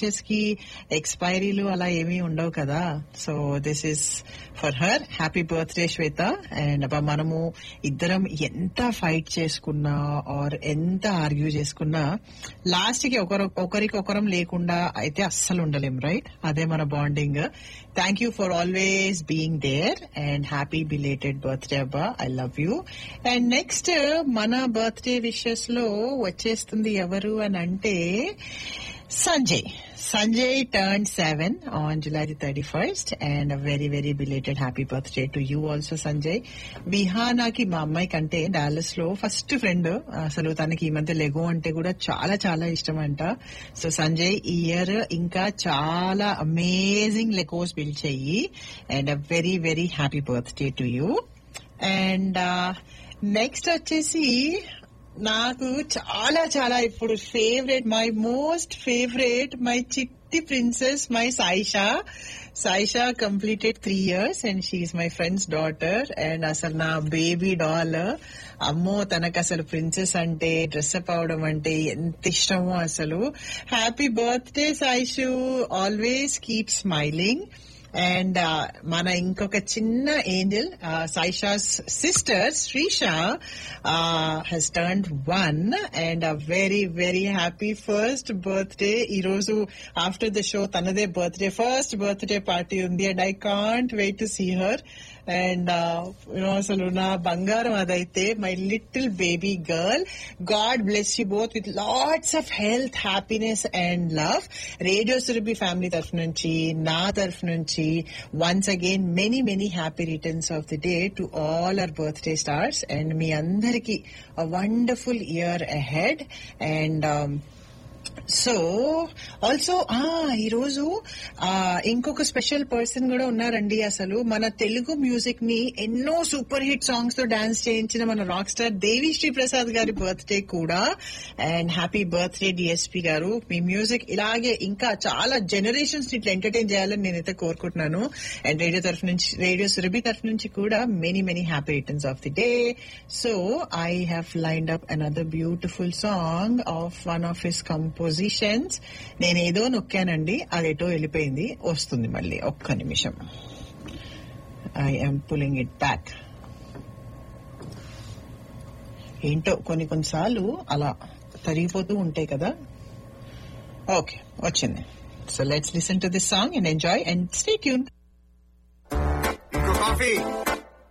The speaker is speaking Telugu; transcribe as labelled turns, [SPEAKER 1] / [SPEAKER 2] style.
[SPEAKER 1] విషెస్ కి ఎక్స్పైరీలు అలా ఏమీ ఉండవు కదా so this is for her happy birthday Shweta and అబ్బా మనము ఇద్దరం ఎంత ఫైట్ చేసుకున్నా ఆర్ ఎంత ఆర్గ్యూ చేసుకున్నా లాస్ట్ కి ఒకరు ఒకరికి ఒకరం లేకుండా అయితే అస్సలు ఉండలేం రైట్ అదే మన bonding thank you for always being there and happy belated birthday అబ్బా I love you and next మన బర్త్డే విషెస్ లో వచ్చేస్తుంది ఎవరు అని అంటే Sanjay Sanjay turn seven on July thirty first and very very belated happy birthday to you also Sanjay విహానాకి మా అమ్మాయి కంటే డాలస్ లో ఫస్ట్ ఫ్రెండ్ అసలు తనకి ఈ మధ్య లెగో అంటే కూడా చాలా చాలా ఇష్టం అంట సో సంజయ్ ఈ ఇయర్ ఇంకా చాలా అమేజింగ్ లెగోస్ బిల్డ్ చెయ్యి and very very happy birthday to you and next వచ్చేసి నాకు చాలా చాలా ఇప్పుడు favourite my most favourite my చిట్టి princess my Saisha Saisha completed three years and she my friend's daughter and అసలు నా బేబీ డాల్ అమ్మో తనకు అసలు ప్రిన్సెస్ అంటే డ్రెస్అప్ అవడం అంటే ఎంత ఇష్టమో అసలు happy birthday Saishu always keep smiling and మన ఇంకొక చిన్న angel Saisha's sister Shrisha he's turn one and very very happy first birthday ఈ రోజు ఆఫ్టర్ ద షో తనదే బర్త్డే ఫస్ట్ బర్త్డే పార్టీ ఉంది and I can't wait to see her and అసలు నా బంగారం అదైతే my little baby girl God bless you both with lots of health happiness and love radio Surabhi family తరఫు నుంచి నా తరఫు నుంచి once again many many happy returns of the day to all our birthday stars and మీ అందరికీ wonderful year ahead and so also ఈరోజు ఇంకొక స్పెషల్ పర్సన్ కూడా ఉన్నారండి అసలు మన తెలుగు మ్యూజిక్ ని ఎన్నో సూపర్ హిట్ సాంగ్స్ తో డాన్స్ చేయించిన మన రాక్ స్టార్ దేవి శ్రీ ప్రసాద్ గారి బర్త్డే కూడా అండ్ హ్యాపీ బర్త్డే డిఎస్పి గారు మీ మ్యూజిక్ ఇలాగే ఇంకా చాలా జనరేషన్స్ ఇట్లా ఎంటర్టైన్ చేయాలని నేనైతే కోరుకుంటున్నాను అండ్ రేడియో తరఫు నుంచి రేడియో సురభి తరఫు నుంచి కూడా many many happy returns of the day so I have lined up another beautiful song of one of his compositions నేను ఏదో నొక్కానండి అది ఎటో వెళ్ళిపోయింది వస్తుంది మళ్ళీ ఒక్క నిమిషం I am pulling it back ఏంటో కొన్ని కొన్నిసార్లు అలా తరిగిపోతూ ఉంటాయి కదా ఓకే వచ్చింది so let's listen to this song and enjoy and stay tune
[SPEAKER 2] ఇంకో కాఫీ